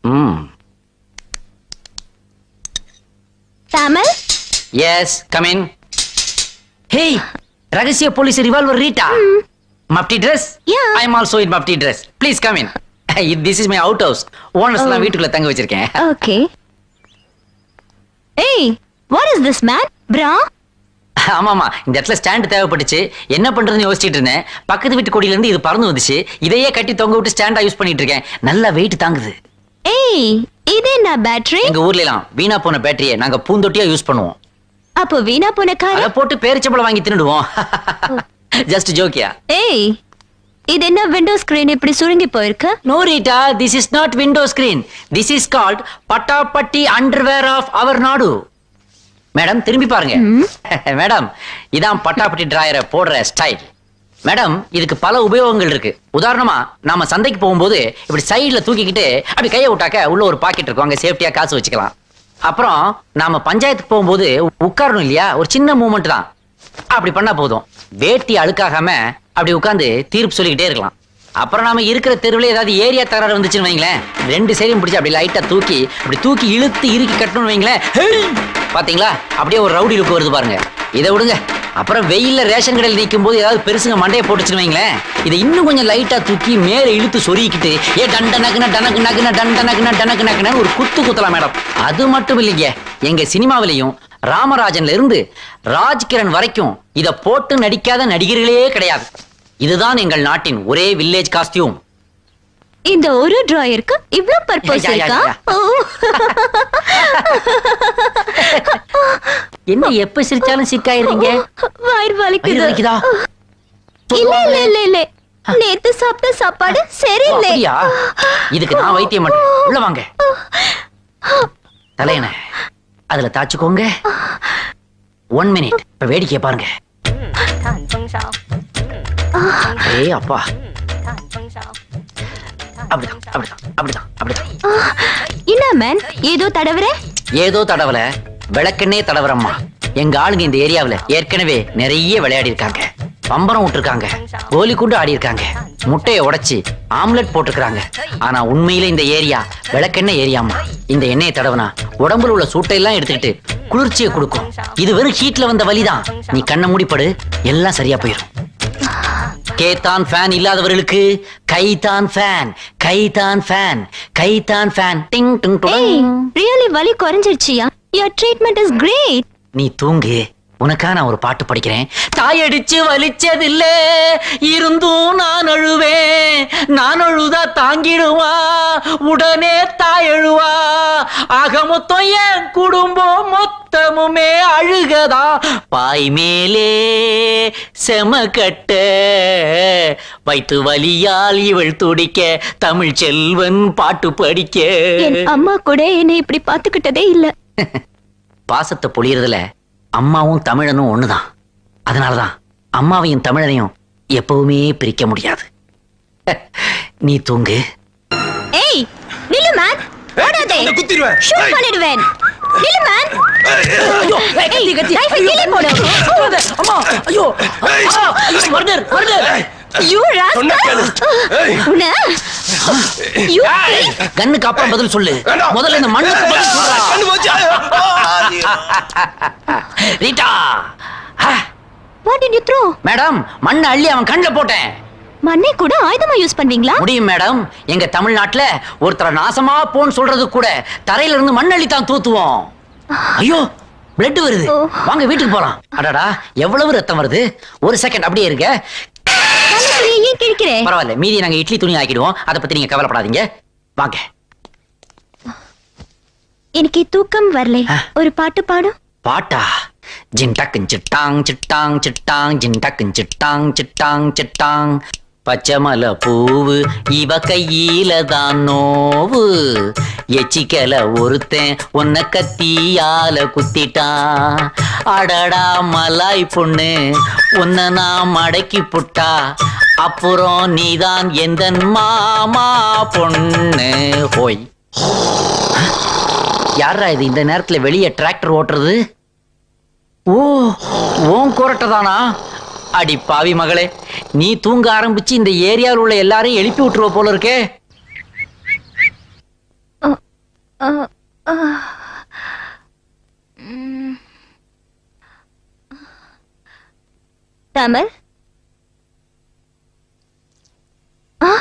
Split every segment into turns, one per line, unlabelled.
ம்
Tamil
yes come in hey ரகசிய police revolver Rita mufti dress
Yeah.
I am also in mufti dress please come in this is my out house owners எல்லாம்
Oh.
வீட்டுக்குள்ள தங்க வச்சிருக்கேன்
okay ஏய் what is this man பிரா
ஆமாமா இந்த இடத்துல ஸ்டாண்ட் தேவைப்பட்டுச்சு என்ன பண்றதுன்னு யோசிச்சுட்டு இருந்தேன் பக்கத்து வீட்டு கொடியில இருந்து இது பறந்து வந்துச்சு இதையே கட்டி தொங்க விட்டு ஸ்டாண்டா யூஸ் பண்ணிட்டு இருக்கேன் நல்லா வெயிட் தாங்குது
ஏய் இது என்ன பேட்டரி
எங்க ஊர்ல எல்லாம் வீணா போன பேட்டரியை நாங்க பூந்தொட்டியா யூஸ் பண்ணுவோம்
அப்போ வீணா போன கார
அதை போட்டு பேரிச்சம்பளம் வாங்கி தின்னுடுவோம் ஜஸ்ட் ஜோக்கியா
ஏய் இது என்ன விண்டோ ஸ்கிரீன் இப்படி சுருங்கி போயிருக்கு
no Rita this is not window screen this is called பட்டாப்பட்டி அண்டர்வேர் ஆஃப் அவர் நாடு மேடம் திரும்பி பாருங்க மேடம் இதான் பட்டாப்பட்டி டிராயரை போடுற ஸ்டைல் மேடம் இதுக்கு பல உபயோகங்கள் இருக்கு உதாரணமா நாம சந்தைக்கு போகும்போது இப்படி சைடுல தூக்கிக்கிட்டு அப்படி கையை விட்டாக்க உள்ள ஒரு பாக்கெட் இருக்கும் அங்க சேஃப்டியா காசு வச்சுக்கலாம் அப்புறம் நாம பஞ்சாயத்துக்கு போகும்போது உட்காரணும் இல்லையா ஒரு சின்ன மூமெண்ட் தான் அப்படி பண்ணா போதும் வேட்டி அழுக்காகாம அப்படி உட்கார்ந்து தீர்ப்பு சொல்லிக்கிட்டே இருக்கலாம் அப்புறம் நாம இருக்கிற தெருவுல ஏதாவது ஏரியா தகராறு வந்துச்சுன்னு வைங்களேன் ரெண்டு சைடும் பிடிச்சி அப்படி லைட்டா தூக்கி அப்படி தூக்கி இழுத்து இறுக்கி கட்டணும்னு வைங்களேன் ஹேய்! பாத்தீங்களா அப்படியே ஒரு ரவுடி லுக்கு வருது பாருங்க இதை விடுங்க அப்புறம் வெயில்ல ரேஷன் கடையில் நிற்கும் போது ஏதாவது பெருசுங்க மண்டையை போட்டுச்சுன்னு வைங்களேன் இதை இன்னும் கொஞ்சம் லைட்டா தூக்கி மேல இழுத்து சொருகிக்கிட்டு ஏ டண்ட நக்குன டனக்கு நக்குன டண்ட நக்குன டனக்கு நக்குன ஒரு குத்து குத்தலாம் மேடம் அது மட்டும் இல்லைங்க எங்க சினிமாவிலையும் ராமராஜன்ல இருந்து ராஜ்கிரண் வரைக்கும் இத போட்டு நடிக்காத நடிகர்களே கிடையாது இதுதான் எங்கள் நாட்டின் ஒரே வில்லேஜ் காஸ்டியூம்
இந்த ஒரு டிராயருக்கு இவ்ளோ பர்பஸ்
யா, யா,
இருக்கா
யா.
ஓ.
என்ன எப்ப சிரிச்சாலும் சிக்காயிருக்கீங்க
வயிறு வலிக்குது
வயிறு வலிக்குதா?
இல்ல இல்ல இல்ல இல்ல நேத்து சாப்பிட்ட சாப்பாடு சரியில்லை
அப்படியா இதுக்கு நான் வைத்தியம் பண்றேன் உள்ள வாங்க தலையண அதுல தாச்சுக்கோங்க ஒன் மினிட் இப்ப வேடிக்கைய பாருங்க
他很风骚，
ஏய் அப்பா
他很风骚，
அப்படிதான் அப்படிதான் அப்படிதான் அப்படிதான்
என்ன மேன் ஏதோ தடவுற
ஏதோ தடவல விளக்கெண்ணே தடவரம்மா எங்க ஆளுங்க இந்த ஏரியாவுல ஏற்கனவே நிறைய விளையாடி இருக்காங்க பம்பரம் விட்டுருக்காங்க கோலி குண்டு ஆடி இருக்காங்க முட்டையை உடைச்சு ஆம்லெட் போட்டிருக்காங்க ஆனா உண்மையில இந்த ஏரியா விளக்கெண்ணெய் ஏரியாமா இந்த எண்ணெயை தடவனா உடம்புல உள்ள சூட்டையெல்லாம் எடுத்துக்கிட்டு குளிர்ச்சியை கொடுக்கும் இது வெறும் ஹீட்ல வந்த வலிதான் நீ கண்ணை மூடிப்படு எல்லாம் சரியா போயிடும் கேத்தான் ஃபேன் இல்லாதவர்களுக்கு கைதான் ஃபேன் கைதான் ஃபேன் கைதான் ஃபேன் டிங் டிங்
ஏய்
டுங்
ரியலி வலி குறைஞ்சிருச்சியா யுவர் ட்ரீட்மெண்ட் இஸ் கிரேட்
நீ தூங்கு உனக்கா நான் ஒரு பாட்டு படிக்கிறேன் தாயடிச்சு வலிச்சதில்ல இருந்தும் நான் அழுவேன் நான் அழுதா தாங்கிடுவா உடனே தாய் அழுவா ஆக மொத்தம் என் குடும்பம் மொத்தமுமே அழுகதா பாய் மேலே செமக்கட்ட வைத்து வலியால் இவள் துடிக்க தமிழ் செல்வன் பாட்டு படிக்க
என் அம்மா கூட என்னை இப்படி பாத்துக்கிட்டதே இல்ல
பாசத்தை பொழியறதுல அம்மாவும் தமிழனும் ஒண்ணுதான் அதனாலதான் அம்மாவையும் தமிழனையும் எப்பவுமே பிரிக்க முடியாது நீ தூங்கு
ஏய் நில்லு மேன் ஓடாதே
குத்திடுவேன்
ஷூட் பண்ணிடுவேன் நில்லு மேன்
கத்தி, கத்தி.
knife ஐ கீழே போடு
அம்மா ஐயோ மர்டர் மர்டர்
யூ
சொன்னா கேளு. ஏய்.
உன்ன யூ
கண்ணுக்கு அப்புறம் பதில் சொல்லு
வேண்டாம்.
முதல்ல இந்த மண்ணுக்கு பதில் சொல்றா.
கண்ணு போச்சு
Rita ah,
what did you throw
madam மண்ணை அள்ளி அவன் கண்ணுல போட்டேன்
மண்ணை கூட ஆயுதமா யூஸ் பண்ணுவீங்களா
முடியும் மேடம் எங்க தமிழ்நாட்டுல ஒருத்தர நாசமா போன்னு சொல்றது கூட தரையில இருந்து மண்ணள்ளி தான் தூத்துவோம் ஐயோ பிளட் வருது
ஓ.
வாங்க வீட்டுக்கு போலாம் அடடா எவ்வளவு ரத்தம் வருது ஒரு செகண்ட் அப்படியே இருங்க
கண்ணத்துல ஏன் கிழிக்கிறேன்
பரவாயில்ல மீதி நாங்க இட்லி துணி ஆக்கிடுவோம் அதை பத்தி நீங்க கவலைப்படாதீங்க வாங்க
எனக்கு தூக்கம் வரல
ஆ.
ஒரு பாட்டு பாடும்
பாட்டா ஜின்டக்கு சிட்டாங் சிட்டாங் சிட்டாங் ஜின்டக்கு சிட்டாங் சிட்டாங் சிட்டாங் பச்சைமலை பூவு இவ கையில தான் நோவு எச்சிக்கல ஒருத்தன் உன்னை கத்தியால குத்திட்டான் அடடா மலாய் பொண்ணு உன்னை நான் மடக்கி புட்டா அப்புறம் நீதான் எந்தன் மாமா பொண்ணு ஹோய் யாரா இது இந்த நேரத்துல வெளியே டிராக்டர் ஓட்டுறது ஓ ஓன் குரட்டதானா அடி பாவி மகளே நீ தூங்க ஆரம்பிச்சு இந்த ஏரியாவில் உள்ள எல்லாரையும் எழுப்பி விட்டுருவ போல இருக்கே
அ- கமல் ஆ,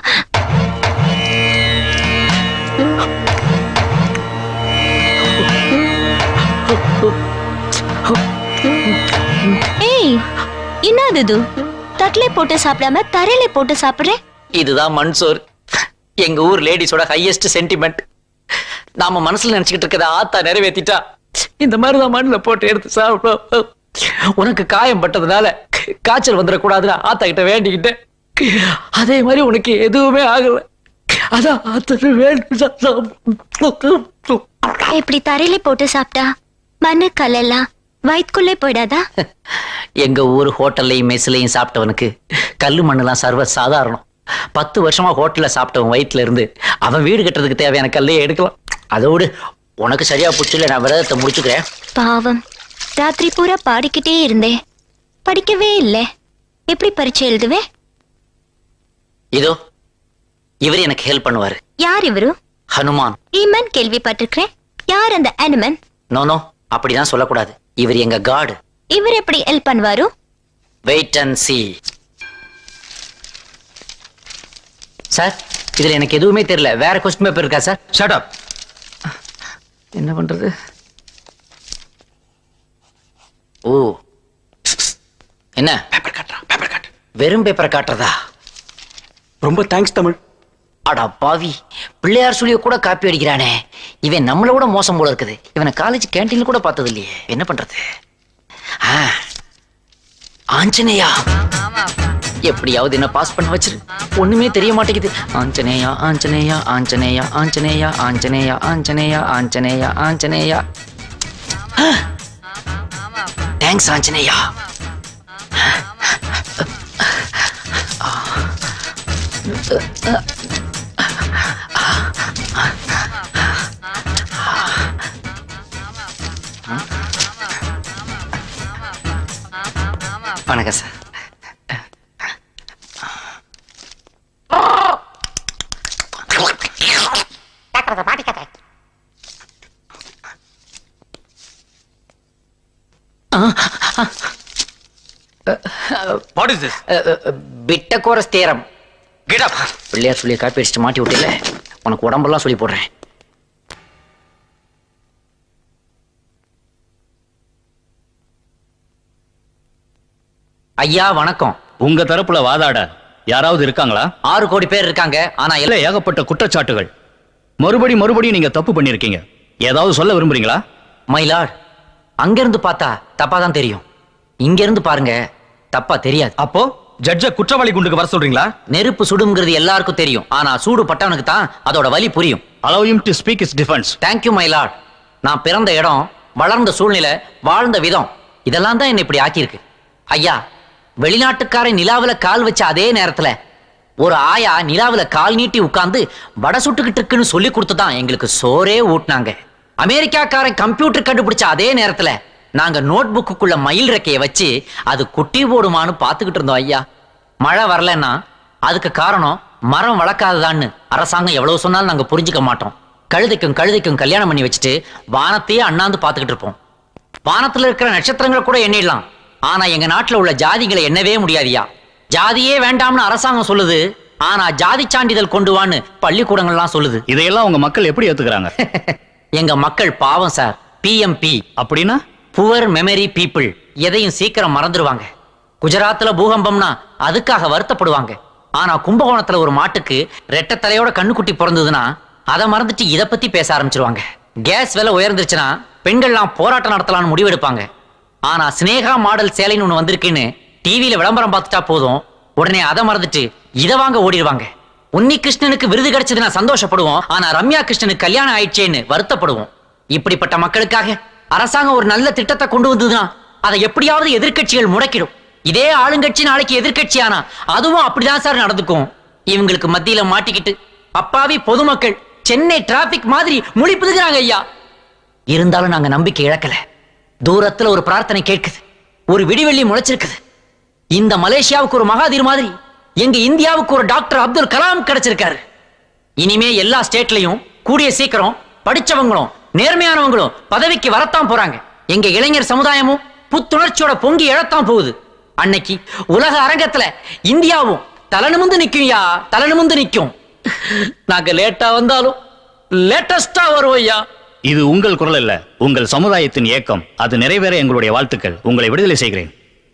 ஏய் என்னது இது தட்டிலே போட்டு சாப்பிடாம தரையில போட்டு சாப்பிடுறேன்
இதுதான் மன்சோர் எங்க ஊர் லேடிஸோட ஹையஸ்ட் சென்டிமெண்ட் நாம மனசுல நினைச்சுக்கிட்டு இருக்கத ஆத்தா நிறைவேத்திட்டா இந்த மாதிரிதான் மண்ணுல போட்டு எடுத்து சாப்பிடும் உனக்கு காயம் பட்டதுனால காய்ச்சல் வந்துடக்கூடாதுன்னு ஆத்தா கிட்ட வேண்டிக்கிட்டேன் அதே மாதிரி உனக்கு எதுவுமே ஆகல அதான் ஆத்தா வேண்டி
இப்படி தரையில போட்டு சாப்பிட்டா மண்ணு கல்லெல்லாம் வயிற்றுக்குள்ளே போயிடாதா
எங்க ஊர் ஹோட்டல்லையும் மெஸ்லையும் சாப்பிட்டவனுக்கு கல்லு மண்ணெல்லாம் சர்வ சாதாரணம் பத்து வருஷமா ஹோட்டல்ல சாப்பிட்டவன் வயிற்றுல இருந்து அவன் வீடு கட்டுறதுக்கு தேவையான கல்லையே எடுக்கலாம் அதோடு உனக்கு சரியா புடிச்சல நான் விரதத்தை முடிச்சுக்கிறேன்
பாவம் ராத்திரி பூரா பாடிக்கிட்டே இருந்தேன் படிக்கவே இல்லை எப்படி பரீட்சை எழுதுவே
இதோ இவர் எனக்கு ஹெல்ப் பண்ணுவாரு
யார் இவரு
ஹனுமான்
ஈமன் கேள்விப்பட்டிருக்கிறேன் யார் அந்த அனிமன்
நோ நோ அப்படிதான் சொல்லக்கூடாது இவர் எங்க காடு
இவர் எப்படி ஹெல்ப் பண்ணுவாரு
வெயிட் அண்ட் சி சார் இதுல எனக்கு எதுவுமே தெரியல வேற கொஸ்டின் பேப்பர் இருக்கா சார்
ஷட் அப்
என்ன பண்றது ஓ என்ன
பேப்பர் கட்டுறா பேப்பர் கட்
வெறும் பேப்பரை காட்டுறதா
ரொம்ப தேங்க்ஸ் தமிழ்
அடா பாவி பிள்ளையார் சொல்லிய கூட காப்பி அடிக்கிறானே இவன் நம்மள விட மோசம் போல இருக்குது இவனை காலேஜ் கேண்டீன்ல கூட பார்த்தது இல்லையே என்ன பண்றது ஆ, ஆஞ்சநேயா எப்படியாவது என்ன பாஸ் பண்ண வச்சிரு ஒண்ணுமே தெரிய மாட்டேங்குது ஆஞ்சநேயா ஆஞ்சநேயா ஆஞ்சநேயா ஆஞ்சநேயா ஆஞ்சநேயா ஆஞ்சநேயா ஆஞ்சநேயா ஆஞ்சநேயா தேங்க்ஸ் ஆஞ்சநேயா வணக்கம் sir
what is this
Pythagoras theorem
get up
Pillaiyar சொல்லி காப்பி அடிச்சுட்டு மாட்டி விட்டில உனக்கு உடம்பெல்லாம் சொல்லி போடுறேன் ஐயா வணக்கம்
உங்க தரப்புல வாதாட யாராவது இருக்காங்களா
ஆறு கோடி பேர் இருக்காங்க ஆனா
இல்ல
எல்லாம்
ஏகப்பட்ட குற்றச்சாட்டுகள் மறுபடி மறுபடியும் நீங்க தப்பு பண்ணிருக்கீங்க ஏதாவது சொல்ல விரும்புறீங்களா
மயிலாட் அங்கிருந்து பார்த்தா தப்பா தான் தெரியும் இங்க இருந்து பாருங்க தப்பா தெரியாது
அப்போ ஜட்ஜ குற்றவாளி குண்டுக்கு வர சொல்றீங்களா
நெருப்பு சுடுங்கிறது எல்லாருக்கும் தெரியும் ஆனா சூடு பட்டவனுக்கு தான் அதோட வலி புரியும்
allow him to speak his defense
thank you my lord நான் பிறந்த இடம் வளர்ந்த சூழ்நிலை வாழ்ந்த விதம் இதெல்லாம் தான் என்னை இப்படி ஆக்கியிருக்கு ஐயா வெளிநாட்டுக்காரன் நிலாவுல கால் வச்ச அதே நேரத்துல ஒரு ஆயா நிலாவுல கால் நீட்டி உட்கார்ந்து வடை சுட்டுக்கிட்டு இருக்குன்னு சொல்லி கொடுத்து தான் எங்களுக்கு சோறே ஊட்டினாங்க அமெரிக்காக்காரன் கம்ப்யூட்டர் கண்டுபிடிச்ச அதே நேரத்துல நாங்க நோட் புக்குக்குள்ள மயில் ரெக்கைய வச்சு அது குட்டி போடுமான்னு பார்த்துக்கிட்டு இருந்தோம் ஐயா மழை வரலன்னா அதுக்கு காரணம் மரம் வளர்க்காததான்னு அரசாங்கம் எவ்வளவு சொன்னாலும் நாங்க புரிஞ்சுக்க மாட்டோம் கழுதைக்கும் கழுதைக்கும் கல்யாணம் பண்ணி வச்சுட்டு வானத்தையே அண்ணாந்து பார்த்துக்கிட்டு இருப்போம் வானத்துல இருக்கிற நட்சத்திரங்களை கூட எண்ணிடலாம் ஆனா எங்க நாட்டுல உள்ள ஜாதிகளை எண்ணவே முடியாதியா ஜாதியே வேண்டாம்னு அரசாங்கம் சொல்லுது ஆனா ஜாதி சான்றிதழ் கொண்டு வான்னு பள்ளிக்கூடங்கள்லாம் சொல்லுது
இதையெல்லாம் உங்க மக்கள் எப்படி ஏத்துக்கிறாங்க
எங்க மக்கள் பாவம் சார் பிஎம்பி
அப்படின்னா
புவர் மெமரி பீப்புள் எதையும் சீக்கிரம் மறந்துடுவாங்க குஜராத்ல பூகம்பம்னா அதுக்காக வருத்தப்படுவாங்க ஆனா கும்பகோணத்துல ஒரு மாட்டுக்கு ரெட்டை தலையோட கண்ணுக்குட்டி பிறந்ததுன்னா அதை மறந்துட்டு இத பத்தி பேச ஆரம்பிச்சிருவாங்க கேஸ் விலை உயர்ந்துருச்சுன்னா பெண்கள்லாம் போராட்டம் நடத்தலாம்னு முடிவெடுப்பாங்க ஆனா சினேகா மாடல் சேலைன்னு ஒண்ணு வந்திருக்குன்னு டிவியில விளம்பரம் பார்த்துட்டா போதும் உடனே அதை மறந்துட்டு இதை வாங்க ஓடிடுவாங்க உன்னி கிருஷ்ணனுக்கு விருது கிடைச்சதுன்னா சந்தோஷப்படுவோம் ஆனா ரம்யா கிருஷ்ணனுக்கு கல்யாணம் ஆயிடுச்சேன்னு வருத்தப்படுவோம் இப்படிப்பட்ட மக்களுக்காக அரசாங்கம் ஒரு நல்ல திட்டத்தை கொண்டு வந்ததுன்னா அதை எப்படியாவது எதிர்க்கட்சிகள் முடக்கிடும் இதே ஆளுங்கட்சி நாளைக்கு எதிர்க்கட்சி ஆனா அதுவும் அப்படிதான் சார் நடந்துக்கும் இவங்களுக்கு மத்தியில மாட்டிக்கிட்டு அப்பாவி பொதுமக்கள் சென்னை டிராபிக் மாதிரி முழிப்புதுகிறாங்க ஐயா இருந்தாலும் நாங்க நம்பிக்கை இழக்கல தூரத்துல ஒரு பிரார்த்தனை கேட்குது ஒரு விடிவெள்ளி முளைச்சிருக்குது இந்த மலேசியாவுக்கு ஒரு மகாதீர் மாதிரி எங்க இந்தியாவுக்கு ஒரு டாக்டர் அப்துல் கலாம் கிடைச்சிருக்காரு இனிமே எல்லா ஸ்டேட்லயும் கூடிய சீக்கிரம் படிச்சவங்களும் நேர்மையானவங்களும் பதவிக்கு வரத்தான் போறாங்க எங்க இளைஞர் சமுதாயமும் புத்துணர்ச்சியோட பொங்கி எழத்தான் போகுது அன்னைக்கு உலக அரங்கத்துல இந்தியாவும் தலை நிமிந்து நிக்கும்யா தலை நிமிந்து நிக்கும் நாங்க லேட்டா வந்தாலும் லேட்டஸ்டா வருவோம்யா
இது உங்கள் குரல் அல்ல உங்கள் சமுதாயத்தின் ஏக்கம் அது நிறைவேற எங்களுடைய வாழ்த்துக்கள் உங்களை விடுதலை செய்கிறேன்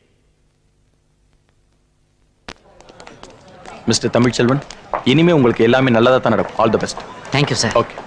மிஸ்டர் தமிழ்ச்செல்வன் இனிமே உங்களுக்கு எல்லாமே நல்லதா தான் நடக்கும் all the best
thank you sir
okay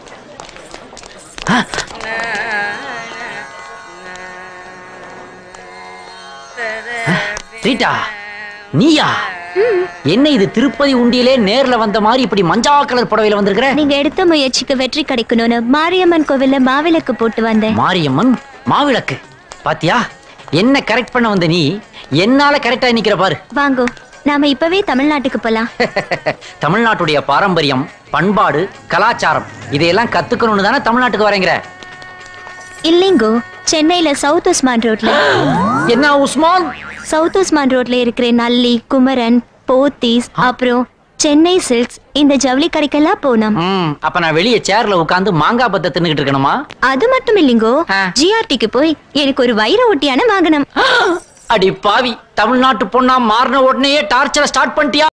Rita நீயா என்ன இது திருப்பதி உண்டியிலே நேர்ல வந்த மாதிரி இப்படி மஞ்சா கலர் புடவையில வந்திருக்கிற
நீங்க எடுத்த முயற்சிக்கு வெற்றி கிடைக்கணும்னு மாரியம்மன் கோவில்ல மாவிளக்கு போட்டு வந்தேன்
மாரியம்மன் மாவிளக்கு பாத்தியா என்ன கரெக்ட் பண்ண வந்த நீ என்னால கரெக்டா நிக்கிற பாரு
வாங்கோ நாம இப்பவே தமிழ்நாட்டுக்கு போலாம்
தமிழ்நாட்டுடைய பாரம்பரியம் பண்பாடு கலாச்சாரம் இதையெல்லாம் கத்துக்கணும்னு தானே தமிழ்நாட்டுக்கு வரேங்கிற
இல்லைங்கோ சென்னையில சவுத் உஸ்மான் ரோட்ல
என்ன உஸ்மான்
சவுத் உஸ்மான் ரோட்ல இருக்கிற நல்லி குமரன் போத்தீஸ் அப்புறம் சென்னை சில்க்ஸ் இந்த ஜவுளி கடைக்கெல்லாம் போனோம்
ம் அப்ப நான் வெளியே சேர்ல உட்கார்ந்து மாங்காய் பத்த தின்னுகிட்டு இருக்கணுமா
அது மட்டும் இல்லைங்கோ
ஆ.
ஜிஆர்டிக்கு போய் எனக்கு ஒரு வைர ஒட்டியான வாங்கணும்
அடி பாவி தமிழ்நாட்டு பொண்ணா மாறின உடனேயே டார்ச்சரை ஸ்டார்ட் பண்ணிட்டியா